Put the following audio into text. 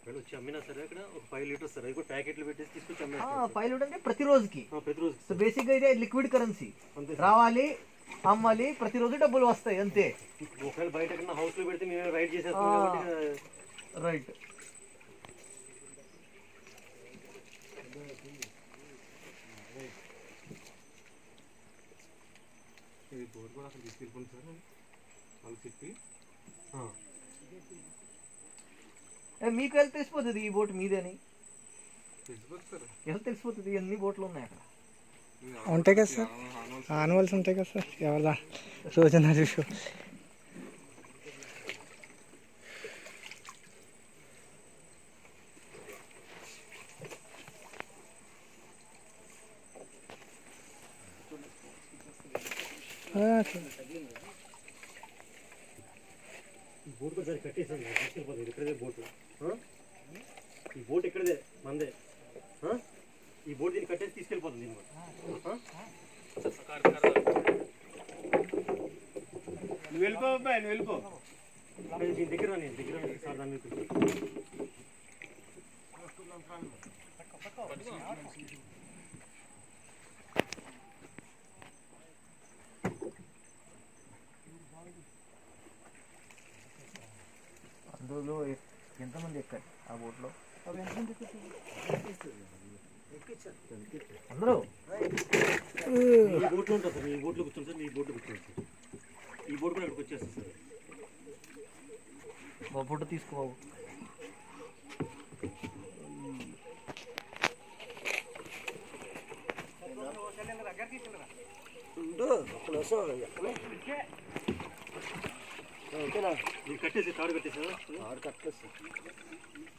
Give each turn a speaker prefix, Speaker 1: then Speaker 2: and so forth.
Speaker 1: ఒకవేళ వచ్చి అమ్మినా సరే అక్కడ ఒక ఫైవ్ లీటర్స్ సార్ అది కూడా ప్యాకెట్లు పెట్టేసి తీసుకొచ్చి
Speaker 2: ఆ,
Speaker 1: అమ్మేస్తారు
Speaker 2: పైలట్ అంటే ప్రతిరోజుకి
Speaker 1: ఆ, ప్రతిరోజు
Speaker 2: సో బేసిక్గా ఇదే లిక్విడ్ కరెన్సీ
Speaker 1: అంతే
Speaker 2: రావాలి అమ్మాలి ప్రతిరోజు డబ్బులు వస్తాయి అంతే
Speaker 1: ఒకవేళ బయట ఎక్కడన్నా హౌస్ లో పెడితే మేము రైడ్ చేసేస్తాం
Speaker 2: ఆ.
Speaker 1: కాబట్టి
Speaker 2: రైట్
Speaker 3: ఇది బోర్ కూడా అసలు తీసుకెళ్ళిపోయింది సార్ వాళ్ళు చెప్పి
Speaker 1: ఆ,
Speaker 2: ఏ, మీకు ఎలా తెలిసిపోతుంది ఈ బోట్ మీదని
Speaker 3: తెలిసిపోతుంది సార్
Speaker 2: ఎలా తెలిసిపోతుంది ఎన్ని బోట్లు ఉన్నాయి అక్కడ
Speaker 4: ఉంటాయి కదా సార్ ఆనువల్స్ ఉంటాయి కదా సార్ ఎవరిదా రోజున చూసు ఆ, సార్.
Speaker 1: ఈ బోట్ కూడా సరే కట్టేసాను తీసుకెళ్ళిపోతుంది ఇది ఇక్కడదే బోట్ ఆ? ఈ బోట్ ఇక్కడదే మందే ఆ? ఈ బోట్ దీన్ని కట్టేసి తీసుకెళ్ళిపోతుంది దీన్ని కూడా. ఆ?
Speaker 3: నువ్వు వెళ్ళిపో అబ్బాయి నువ్వు వెళ్ళిపో
Speaker 1: అది దీని దగ్గర రాని, దగ్గర రాని, సార్ దాని మీద కూర్చో.
Speaker 2: అందులో ఎ- ఎంతమంది ఎక్కారు ఆ బోట్లో అందరూ
Speaker 1: ఈ బోట్లో ఉంటుంది సార్ ఈ బోట్లో కూర్చోండి సార్ ఈ బోట్లో కూర్చోండి సార్ ఈ బోట్ కూడా ఇక్కడికి వచ్చేస్తుంది సార్
Speaker 2: మా ఫోటో తీసుకోవు
Speaker 1: మీరు కట్టేసి తాడు కట్టేసారా